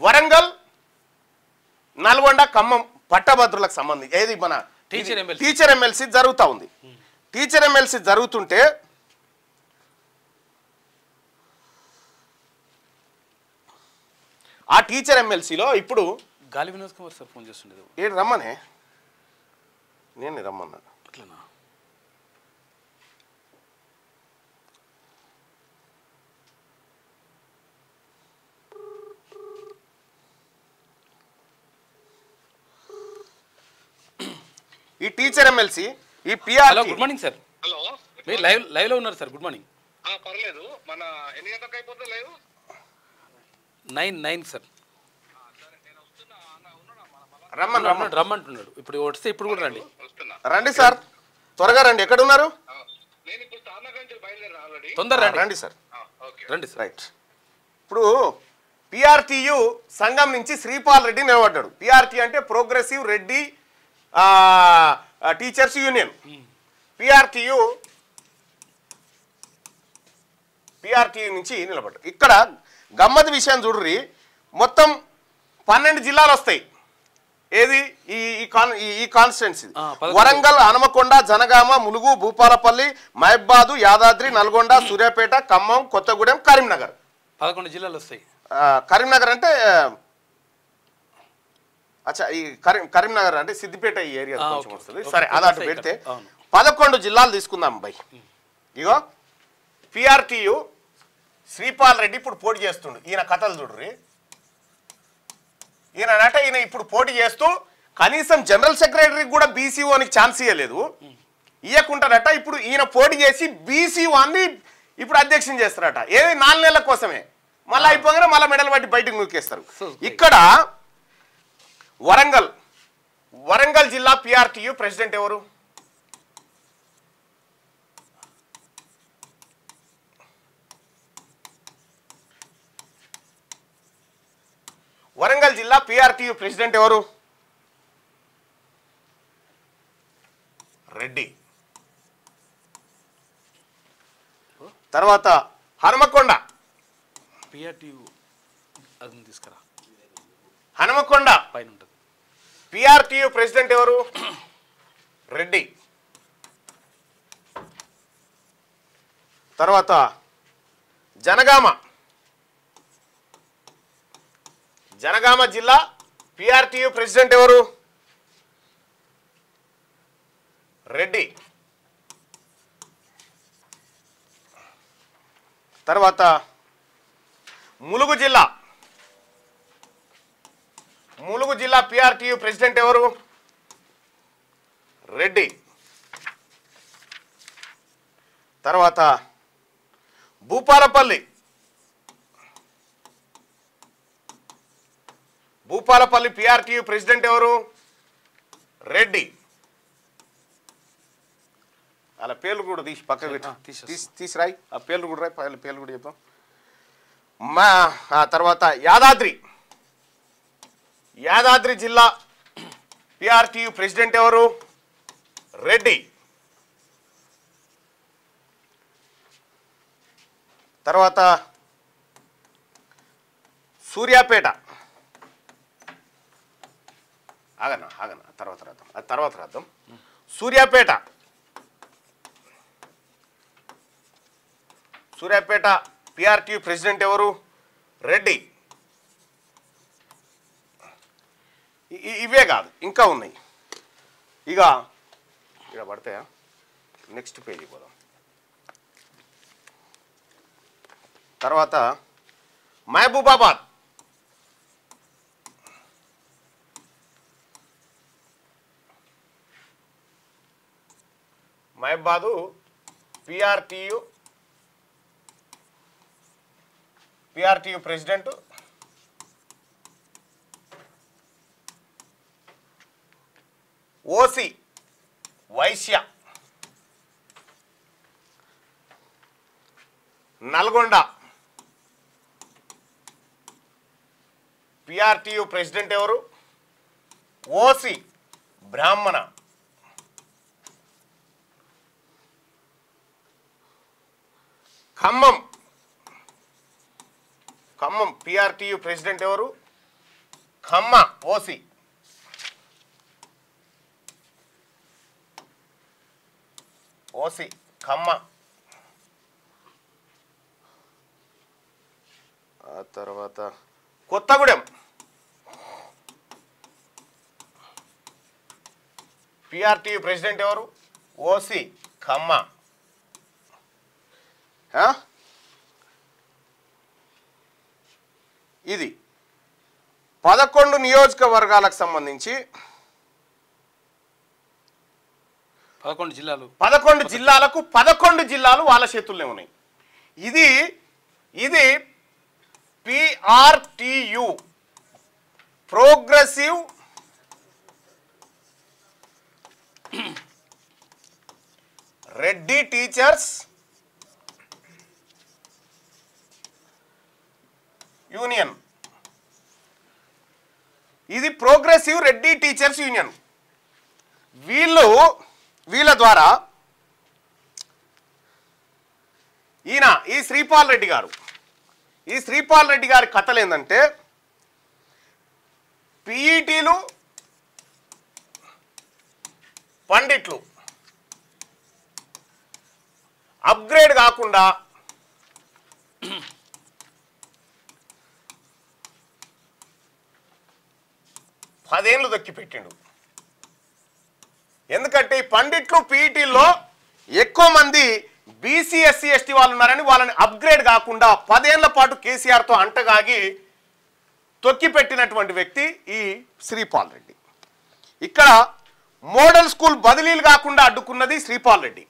వరంగల్ నల్గొండ ఖమ్మం పట్టభద్రులకు సంబంధించి ఏది మన టీచర్ ఇది ఎమ్మెల్సీ. టీచర్ ఎమ్మెల్సీ జరుగుతూ ఉంది టీచర్ ఎమ్మెల్సీ జరుగుతుంటే ఆ టీచర్ ఎమ్మెల్సీలో ఇప్పుడు గాలి వినోద్ కుమార్ సార్ ఫోన్ చేస్తుండేది ఏడు రమ్మనే నేను రమ్మన్నా అట్లనా ఈ టీచర్ ఎమ్మెల్సీ ఈ hello PR good morning sir hello మీరు లైవ్ లైవ్లో ఉన్నారు సార్ గుడ్ మార్నింగ్ ఆ, పర్లేదు మన ఎన్ని గంటలకు అయిపోతుంది లైవ్ నైన్ నైన్ సార్ రమ్మని రమ్మని రమ్మని రమ్మంటున్నాడు ఇప్పుడు వస్తే ఇప్పుడు కూడా రండి వస్తున్నా రండి సార్ త్వరగా రండి ఎక్కడున్నారు ఆ, నేను ఇప్పుడు తార్నాక నుంచి బయలుదేరా ఆల్రెడీ తొందర రండి రండి సార్ ఓకే రండి సార్ రైట్ ఇప్పుడు పిఆర్టీయు సంఘం నుంచి శ్రీపాల్ రెడ్డి నిలబడ్డాడు పిఆర్టీ అంటే ప్రోగ్రెసివ్ రెడ్డి ఆ, ఆ, టీచర్స్ యూనియన్ పిఆర్టీయు పిఆర్టీయు నుంచి నిలబడ్డాడు ఇక్కడ గమ్మత్ విషయం చూడ్రి మొత్తం పన్నెండు జిల్లాలు వస్తాయి ఏది ఈ ఈ కాన్ ఈ- ఈ కాన్స్టిట్యున్సీ ఆ, పదకొండు. వరంగల్ హనుమకొండ జనగామ ములుగు భూపాలపల్లి మహబాదు యాదాద్రి నల్గొండ సూర్యాపేట ఖమ్మం కొత్తగూడెం కరీంనగర్ పదకొండు జిల్లాలు వస్తాయి ఆ, కరీంనగర్ అంటే అచ్చా ఈ కరీం కరీంనగర్ అంటే సిద్దిపేట ఈ ఏరియా ఆ, కొంచెం ఓకే, వస్తుంది ఓకే. సరే ఓకే, అది అటు వస్తాయి పెడితే ఇక్కడ. అవును. పదకొండు జిల్లాలు తీసుకుందాం బై ఇగో పిఆర్టీయు శ్రీపాల్ రెడ్డి ఇప్పుడు పోటీ చేస్తుండు ఈయన కథలు చూడ్రి ఈయన నట ఈయన ఇప్పుడు పోటీ చేస్తూ కనీసం జనరల్ సెక్రటరీకి కూడా బీసీఓనికి ఛాన్స్ ఇవ్వలేదు ఇవ్వకుంటారట ఇప్పుడు ఈయన పోటీ చేసి బీసీఓని ఇప్పుడు అధ్యక్షం చేస్తారట ఏది నాలుగు నెలల కోసమే మళ్ళీ అయిపోగానే మళ్ళీ మెడల్ పట్టి బయటకు నూకేస్తారు So, ఇక్కడ వరంగల్ వరంగల్ జిల్లా పిఆర్టీయు ప్రెసిడెంట్ ఎవరు వరంగల్ జిల్లా పిఆర్టీయు ప్రెసిడెంట్ ఎవరు రెడ్డి తర్వాత హనుమకొండ పిఆర్టీ అది తీసుకురా హనుమకొండ పైన ఉంటుంది పిఆర్టీయు ప్రెసిడెంట్ ఎవరు రెడ్డి తర్వాత జనగామ జనగామ జిల్లా పిఆర్టీయు ప్రెసిడెంట్ ఎవరు రెడ్డి తర్వాత ములుగు జిల్లా ములుగు జిల్లా పిఆర్టీయు ప్రెసిడెంట్ ఎవరు రెడ్డి తర్వాత భూపాలపల్లి భూపాలపల్లి పిఆర్టీయు ప్రెసిడెంట్ ఎవరు రెడ్డి అలా పేర్లు కూడా తీసి పక్కకు పెట్టి ఆ, తీసేస్తా. తీసి తీసిరాయి ఆ పేర్లు కూడా రాయి పైన పేర్లు కూడా చెప్తాం మా ఆ తర్వాత యాదాద్రి యాదాద్రి జిల్లా పిఆర్టీయు ప్రెసిడెంట్ ఎవరు రెడ్డి తర్వాత సూర్యాపేట ఆగనా ఆగనా తర్వాత రాద్దాం అది తర్వాత రాద్దాం సూర్యాపేట సూర్యాపేట పిఆర్టీ ప్రెసిడెంట్ ఎవరు రెడ్డి ఇ- ఇ- ఇవే కాదు ఇంకా ఉన్నాయి ఇక ఇక పడతాయా నెక్స్ట్ పేజీ పోదాం తర్వాత మహబూబాబాద్ మహబాదు పిఆర్టీయు పిఆర్టీయు ప్రెసిడెంట్ ఓసి వైశ్య నల్గొండ పిఆర్టీయు ప్రెసిడెంట్ ఎవరు ఓసి బ్రాహ్మణ ఖమ్మం ఖమ్మం పిఆర్టీయు ప్రెసిడెంట్ ఎవరు ఖమ్మ ఓసి ఓసి ఖమ్మ ఆ తర్వాత కొత్తగూడెం పిఆర్టీ ప్రెసిడెంట్ ఎవరు ఓసి ఖమ్మ ఆ? ఇది పదకొండు నియోజకవర్గాలకు సంబంధించి పదకొండు జిల్లాలు పదకొండు జిల్లాలకు పదకొండు జిల్లాలు వాళ్ళ చేతుల్లోనే ఉన్నాయి ఇది ఇది PRTU progressive Reddy teachers union ఇది ప్రోగ్రెసివ్ రెడ్డి టీచర్స్ యూనియన్ వీళ్ళు వీళ్ళ ద్వారా ఈయన ఈ శ్రీపాల్ రెడ్డి గారు ఈ శ్రీపాల్ రెడ్డి గారి కథలు ఏంటంటే పీఈటీలు పండిట్లు అప్గ్రేడ్ కాకుండా పదేళ్ళు దొక్కి పెట్టిండు ఎందుకంటే ఈ పండిట్లు పీఈటీల్లో ఎక్కువ మంది బీసీ ఎస్సీ ఎస్టీ వాళ్ళు ఉన్నారని వాళ్ళని అప్గ్రేడ్ కాకుండా పదేళ్ల పాటు కేసీఆర్తో అంటగాగి తొక్కి పెట్టినటువంటి వ్యక్తి ఈ శ్రీపాల్ రెడ్డి ఇక్కడ మోడల్ స్కూల్ బదిలీలు కాకుండా అడ్డుకున్నది శ్రీపాల్ రెడ్డి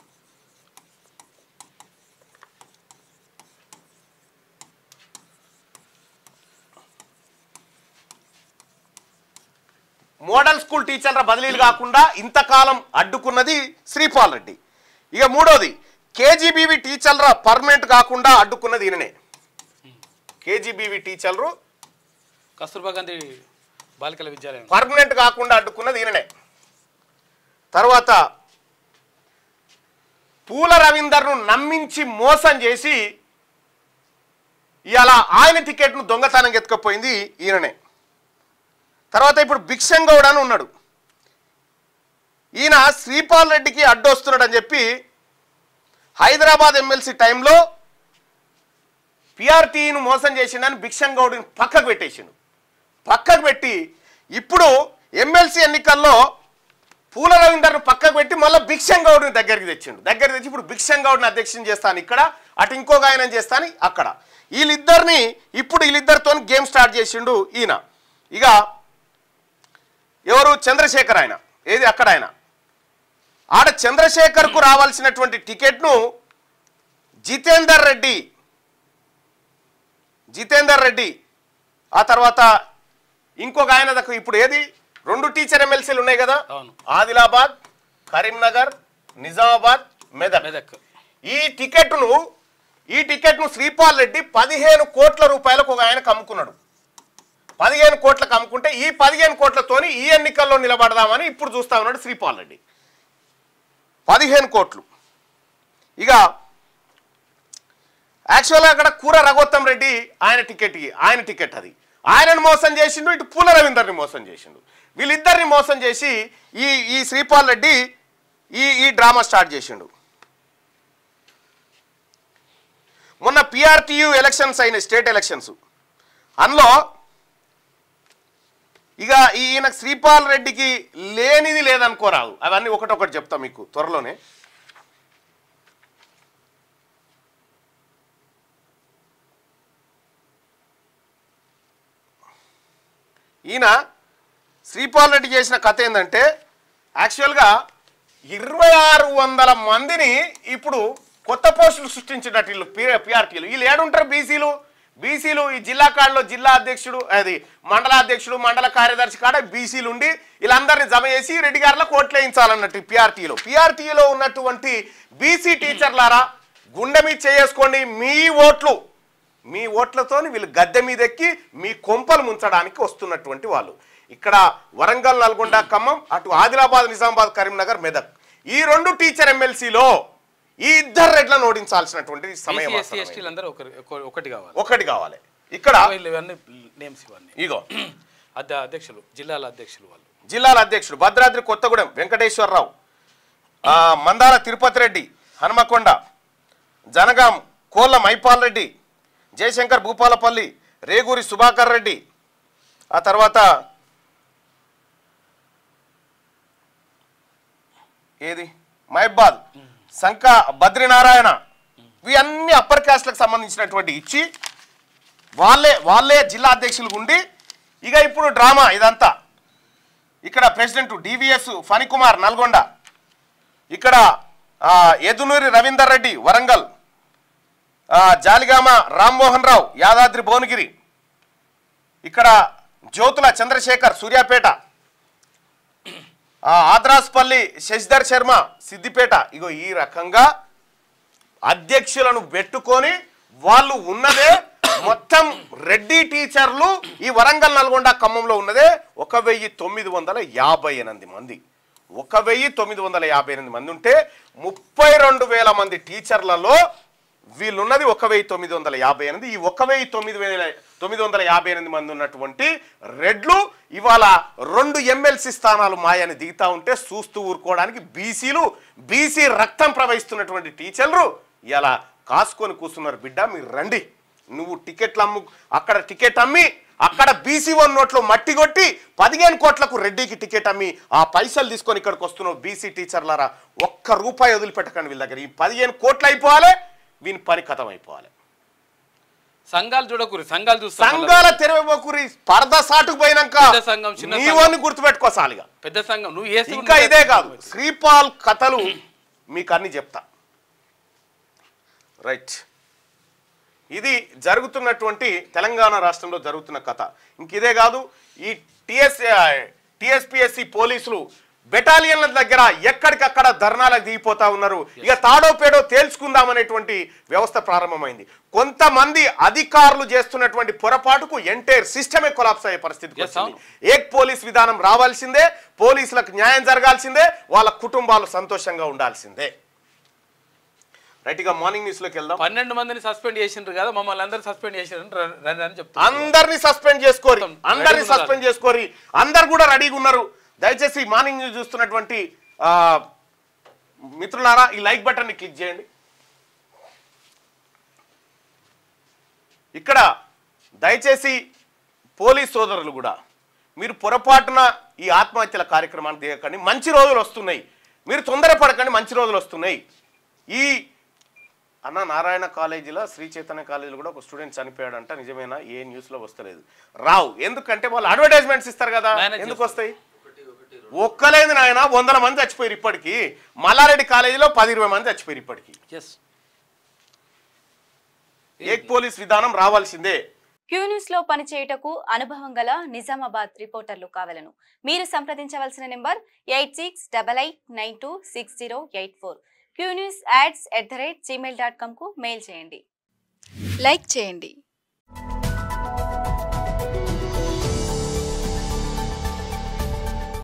మోడల్ స్కూల్ టీచర్ల బదిలీలు కాకుండా ఇంతకాలం అడ్డుకున్నది శ్రీపాల్ రెడ్డి ఇక మూడోది కేజీబీవి టీచర్ల పర్మనెంట్ కాకుండా అడ్డుకున్నది ఈయననే కేజీబీవి టీచర్లు కస్తూర్బా గాంధీ బాలికల విద్యాలయం పర్మనెంట్ కాకుండా అడ్డుకున్నది ఈయననే తర్వాత పూల రవీందర్ను నమ్మించి మోసం చేసి ఇలా ఆయన టికెట్ను దొంగతనం ఎత్తుకపోయింది ఈయననే తర్వాత ఇప్పుడు భిక్షం గౌడ్ అని ఉన్నాడు ఈయన శ్రీపాల్ రెడ్డికి అడ్డొస్తున్నాడు అని చెప్పి హైదరాబాద్ ఎమ్మెల్సీ టైంలో పిఆర్టీను మోసం చేసిండని భిక్షం గౌడ్ని పక్కకు పెట్టేసిండు పక్కకు పెట్టి ఇప్పుడు ఎమ్మెల్సీ ఎన్నికల్లో పూల రవీందర్ను పక్కకు పెట్టి మళ్ళీ భిక్షం గౌడ్ని దగ్గరికి తెచ్చిండు దగ్గర తెచ్చి ఇప్పుడు భిక్షం గౌడ్ని అధ్యక్షం చేస్తాను ఇక్కడ అటు ఇంకో గాయనం చేస్తాను అక్కడ వీళ్ళిద్దరిని ఇప్పుడు వీళ్ళిద్దరితో గేమ్ స్టార్ట్ చేసిండు ఈయన ఇక ఎవరు చంద్రశేఖర్ ఆయన ఏది అక్కడ ఆయన ఆడ చంద్రశేఖర్కు రావాల్సినటువంటి టికెట్ను జితేందర్ రెడ్డి జితేందర్ రెడ్డి ఆ తర్వాత ఇంకొక ఆయన దగ్గర ఇప్పుడు ఏది రెండు టీచర్ ఎమ్మెల్సీలు ఉన్నాయి కదా అవును. ఆదిలాబాద్ కరీంనగర్ నిజామాబాద్ మెదక్ మెదక్ ఈ టికెట్ను ఈ టికెట్ను శ్రీపాల్ రెడ్డి పదిహేను కోట్ల రూపాయలకు ఒక ఆయనకు అమ్ముకున్నాడు పదిహేను కోట్లకు అమ్ముకుంటే ఈ పదిహేను కోట్లతోని ఈ ఎన్నికల్లో నిలబడదామని ఇప్పుడు చూస్తా ఉన్నాడు శ్రీపాల్ రెడ్డి పదిహేను కోట్లు ఇక యాక్చువల్గా అక్కడ కూర రఘోత్తం రెడ్డి ఆయన టికెట్ ఆయన టికెట్ అది ఆయనను మోసం చేసిండు ఇటు పూల రవీందర్ని మోసం చేసిండు వీళ్ళిద్దరిని మోసం చేసి ఈ ఈ శ్రీపాల్ రెడ్డి ఈ ఈ డ్రామా స్టార్ట్ చేసిండు మొన్న పిఆర్టీయు ఎలక్షన్స్ అయినాయి స్టేట్ ఎలక్షన్స్ అందులో ఇక ఈయన శ్రీపాల్ రెడ్డికి లేనిది లేదనుకోరాదు అవన్నీ ఒకటొకటి చెప్తా మీకు త్వరలోనే ఈయన శ్రీపాల్ రెడ్డి చేసిన కథ ఏంటంటే యాక్చువల్గా ఇరవై ఆరు వందల మందిని ఇప్పుడు కొత్త పోస్టులు సృష్టించినట్టు వీళ్ళు పిఆర్టీలు వీళ్ళు ఏడుంటారు బీసీలు బీసీలు ఈ జిల్లా కాడలో జిల్లా అధ్యక్షుడు అది మండల అధ్యక్షుడు మండల కార్యదర్శి కాడ బీసీలు ఉండి వీళ్ళందరినీ జమ చేసి రెడ్డి గారిలో కోట్లు వేయించాలన్నట్టు పిఆర్టీలో పిఆర్టీలో ఉన్నటువంటి బీసీ టీచర్లారా గుండె మీద చేసుకోండి మీ ఓట్లు మీ ఓట్లతోని వీళ్ళు గద్దె మీద ఎక్కి మీ కొంపలు ముంచడానికి వస్తున్నటువంటి వాళ్ళు ఇక్కడ వరంగల్ నల్గొండ ఖమ్మం అటు ఆదిలాబాద్ నిజామాబాద్ కరీంనగర్ మెదక్ ఈ రెండు టీచర్ ఎమ్మెల్సీలో ఈ ఇద్దరు రెడ్లను ఓడించాల్సినటువంటి సమయం ఎస్సీ ఆసన్నమైంది. ఎస్టీలు అందరూ ఒకరి ఒక- ఒకటి కావాలి ఒకటి కావాలి ఇక్కడ వీళ్ళు ఇవన్నీ నేమ్స్ ఇవన్నీ ఇగో అధ్య అధ్యక్షులు జిల్లాల అధ్యక్షులు వాళ్ళు జిల్లాల అధ్యక్షుడు భద్రాద్రి కొత్తగూడెం వెంకటేశ్వరరావు ఆ, మందార తిరుపతి రెడ్డి హనుమకొండ జనగాం కోళ్ళ మైపాల్ రెడ్డి జయశంకర్ భూపాలపల్లి రేగూరి సుభాకర్ రెడ్డి ఆ తర్వాత ఏది మహబాద్ శంక బద్రీనారాయణ ఇవి అన్ని అప్పర్ క్యాస్ట్లకు సంబంధించినటువంటి ఇచ్చి వాళ్ళే వాళ్ళే జిల్లా అధ్యక్షులు ఉండి ఇక ఇప్పుడు డ్రామా ఇదంతా ఇక్కడ ప్రెసిడెంట్ డివిఎస్ ఫణికుమార్ నల్గొండ ఇక్కడ ఆ, ఎదునూరి రవీందర్ రెడ్డి వరంగల్ ఆ, జాలిగామ రామ్మోహన్ రావు యాదాద్రి భువనగిరి ఇక్కడ జ్యోతుల చంద్రశేఖర్ సూర్యాపేట ఆ, ఆద్రాస్పల్లి శశిధర్ శర్మ సిద్దిపేట ఇగో ఈ రకంగా అధ్యక్షులను పెట్టుకొని వాళ్ళు ఉన్నదే మొత్తం రెడ్డి టీచర్లు ఈ వరంగల్ నల్గొండ ఖమ్మంలో ఉన్నదే ఒక వెయ్యి తొమ్మిది వందల యాభై ఎనిమిది మంది ఒక వెయ్యి తొమ్మిది వందల యాభై ఎనిమిది మంది ఉంటే ముప్పై రెండు వేల మంది టీచర్లలో వీళ్ళున్నది ఒక వెయ్యి తొమ్మిది వందల యాభై ఎనిమిది ఈ ఒక వెయ్యి తొమ్మిది వేల తొమ్మిది వందల యాభై ఎనిమిది మంది ఉన్నటువంటి రెడ్లు ఇవాళ రెండు ఎమ్మెల్సీ స్థానాలు మాయని దిగుతా ఉంటే చూస్తూ ఊరుకోవడానికి బీసీలు బీసీ రక్తం ప్రవహిస్తున్నటువంటి టీచర్లు ఇలా కాసుకొని కూర్చున్నారు బిడ్డ మీరు రండి నువ్వు టికెట్లు అమ్ము అక్కడ టికెట్ అమ్మి అక్కడ బీసీ వన్ నోట్లో మట్టి కొట్టి పదిహేను కోట్లకు రెడ్డికి టికెట్ అమ్మి ఆ పైసలు తీసుకొని ఇక్కడికి వస్తున్నావు బీసీ టీచర్లారా ఒక్క రూపాయి వదిలిపెట్టకండి వీళ్ళ దగ్గర ఈ పదిహేను కోట్లు అయిపోవాలి వీని పని కథం అయిపోవాలి సంఘాలు చూడకూరి సంఘాలు చూస్తాం సంఘాల తెరవకురి పరద సాటుకు పోయినాక పెద్ద సంఘం, చిన్న సంఘం. నీవని గుర్తుపెట్టుకో సాలిగా పెద్ద సంఘం నువ్వు వేస్తే ఇంకా నువ్వు ఇదే కాదు శ్రీపాల్ కథలు మీకు అన్ని చెప్తా రైట్ ఇది జరుగుతున్నటువంటి తెలంగాణ రాష్ట్రంలో జరుగుతున్న కథ ఇంక ఇదే కాదు ఈ టిఎస్ టిఎస్పిఎస్సి పోలీసులు బెటాలియన్ల దగ్గర ఎక్కడికక్కడ ధర్నాలకు దిగిపోతా ఉన్నారు ఇక తాడో పేడో తేల్చుకుందామనేటువంటి వ్యవస్థ ప్రారంభమైంది కొంతమంది అధికారులు చేస్తున్నటువంటి పొరపాటుకు ఎంటైర్ సిస్టమే కొలాప్స్ అయ్యే పరిస్థితికి Yes, వచ్చింది ఏక్ పోలీస్ విధానం రావాల్సిందే పోలీసులకు న్యాయం జరగాల్సిందే వాళ్ళ కుటుంబాలు సంతోషంగా ఉండాల్సిందే రైట్ ఇక మార్నింగ్ న్యూస్ లోకి వెళ్దాం పన్నెండు మందిని సస్పెండ్ చేసిండ్రు కదా మమ్మల్ని అందరు సస్పెండ్ చేసిండ్రు రండి అని చెప్తాను అందరిని సస్పెండ్ చేసుకోరి మొత్తం అందరిని రెడీగా సస్పెండ్ చేసుకోరి అందరు కూడా రెడీగా ఉన్నారు దయచేసి మార్నింగ్ న్యూస్ చూస్తున్నటువంటి ఆ, మిత్రులారా ఈ లైక్ బటన్ ని క్లిక్ చేయండి ఇక్కడ దయచేసి పోలీస్ సోదరులు కూడా మీరు పొరపాటున ఈ ఆత్మహత్యల కార్యక్రమాన్ని దిగకండి మంచి రోజులు వస్తున్నాయి మీరు తొందరపడకండి మంచి రోజులు వస్తున్నాయి ఈ అన్న నారాయణ కాలేజీలో శ్రీ చైతన్య కాలేజీలో కూడా ఒక స్టూడెంట్ చనిపోయాడంట నిజమేనా ఏ న్యూస్లో వస్తలేదు రావు ఎందుకంటే వాళ్ళు అడ్వర్టైజ్మెంట్స్ ఇస్తారు కదా Manage ఎందుకు వస్తాయి ఒక్కలేదు నాయన వందల మంది చచ్చిపోయారు ఇప్పటికి మల్లారెడ్డి కాలేజీలో పది ఇరవై మంది చచ్చిపోయారు ఇప్పటికి ఎస్ ఏక్ పోలీస్ విధానం రావాల్సిందే క్యూ న్యూస్ లో పనిచేయుటకు అనుభవం గల నిజామాబాద్ రిపోర్టర్లు కావలను మీరు సంప్రదించవలసిన number eight six double eight nine two six zero eight four Q news ads at the rate Gmail dot com కు మెయిల్ చేయండి లైక్ చేయండి